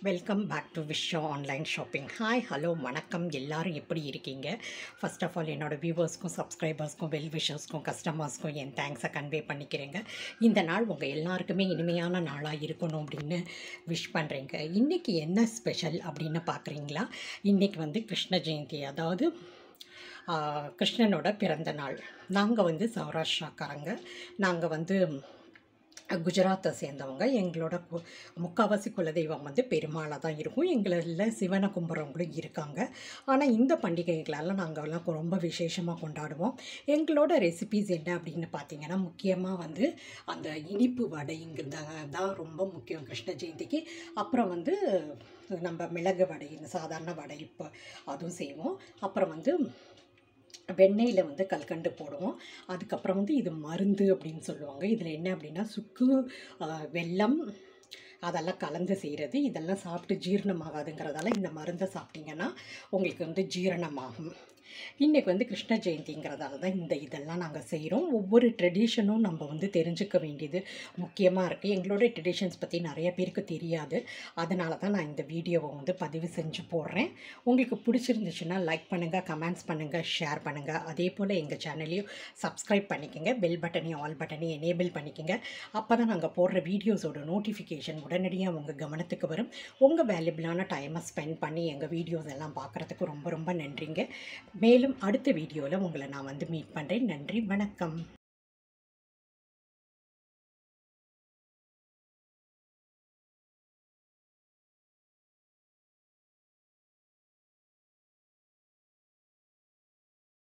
welcome back to விஷோ online shopping hi hello வணக்கம் எல்லாரும் எப்படி இருக்கீங்க ஃபர்ஸ்ட் ஆஃப் ஆல் என்னோட வியூவர்ஸ்க்கும் சப்ஸ்கிரைபர்ஸ்க்கும் வெல் விஷர்ஸ்க்கும் கஸ்டமர்ஸ்க்கும் என் தேங்க்ஸை கன்வே பண்ணிக்கிறேங்க இந்த நாள் உங்கள் எல்லாருக்குமே இனிமையான நாளாக இருக்கணும் அப்படின்னு விஷ் பண்ணுறேங்க இன்றைக்கி என்ன ஸ்பெஷல் அப்படின்னு பார்க்குறீங்களா இன்றைக்கி வந்து கிருஷ்ண ஜெயந்தி அதாவது ஆ, கிருஷ்ணனோட பிறந்த நாள் நாங்கள் வந்து சௌராஷ்டிராக்காரங்க நாங்கள் வந்து குஜராத்தை சேர்ந்தவங்க எங்களோட கு முக்காவாசி குலதெய்வம் வந்து பெருமாளாக தான் இருக்கும் எங்களில் சிவனை கும்புறவங்களும் இருக்காங்க ஆனால் இந்த பண்டிகைகளெல்லாம் நாங்கள் எல்லாம் ரொம்ப விசேஷமாக கொண்டாடுவோம் எங்களோட ரெசிபீஸ் என்ன அப்படின்னு பார்த்தீங்கன்னா முக்கியமாக வந்து அந்த இனிப்பு வடைங்கிறது தான் ரொம்ப முக்கியம் கிருஷ்ண ஜெயந்திக்கு அப்புறம் வந்து நம்ம மிளகு வடை இந்த சாதாரண வடை இப்போ அதுவும் செய்வோம் அப்புறம் வந்து வெண்ணெயில் வந்து கல்கண்டு போடுவோம் அதுக்கப்புறம் வந்து இது மருந்து அப்படின்னு சொல்லுவாங்க இதில் என்ன அப்படின்னா சுக்கு ஆ, வெல்லம் அதெல்லாம் கலந்து செய்கிறது இதெல்லாம் சாப்பிட்டு ஜீரணமாகாதுங்கிறதால இந்த மருந்தை சாப்பிட்டீங்கன்னா உங்களுக்கு வந்து ஜீரணமாகும் இன்றைக்கி வந்து கிருஷ்ண ஜெயந்திங்கிறதால தான் இந்த இதெல்லாம் நாங்கள் செய்கிறோம் ஒவ்வொரு ட்ரெடிஷனும் நம்ம வந்து தெரிஞ்சுக்க வேண்டியது முக்கியமாக இருக்குது எங்களோட ட்ரெடிஷன்ஸ் பற்றி நிறைய பேருக்கு தெரியாது அதனால தான் நான் இந்த வீடியோவை வந்து பதிவு செஞ்சு போடுறேன் உங்களுக்கு பிடிச்சிருந்துச்சுன்னா லைக் பண்ணுங்கள் கமெண்ட்ஸ் பண்ணுங்கள் ஷேர் பண்ணுங்கள் அதே போல் எங்கள் சேனலையும் சப்ஸ்கிரைப் பண்ணிக்கோங்க பெல் பட்டனையும் ஆல் பட்டனையும் எனேபிள் பண்ணிக்கோங்க அப்போ தான் நாங்கள் போடுற வீடியோஸோட நோட்டிஃபிகேஷன் உடனடியாக உங்கள் கவனத்துக்கு வரும் உங்கள் வேல்யூபிளான டைமை ஸ்பெண்ட் பண்ணி எங்கள் வீடியோஸ் எல்லாம் பார்க்குறதுக்கு ரொம்ப ரொம்ப நன்றிங்க மேலும் அடுத்த வீடியோவில் உங்களை நான் வந்து மீட் பண்ணுறேன் நன்றி வணக்கம்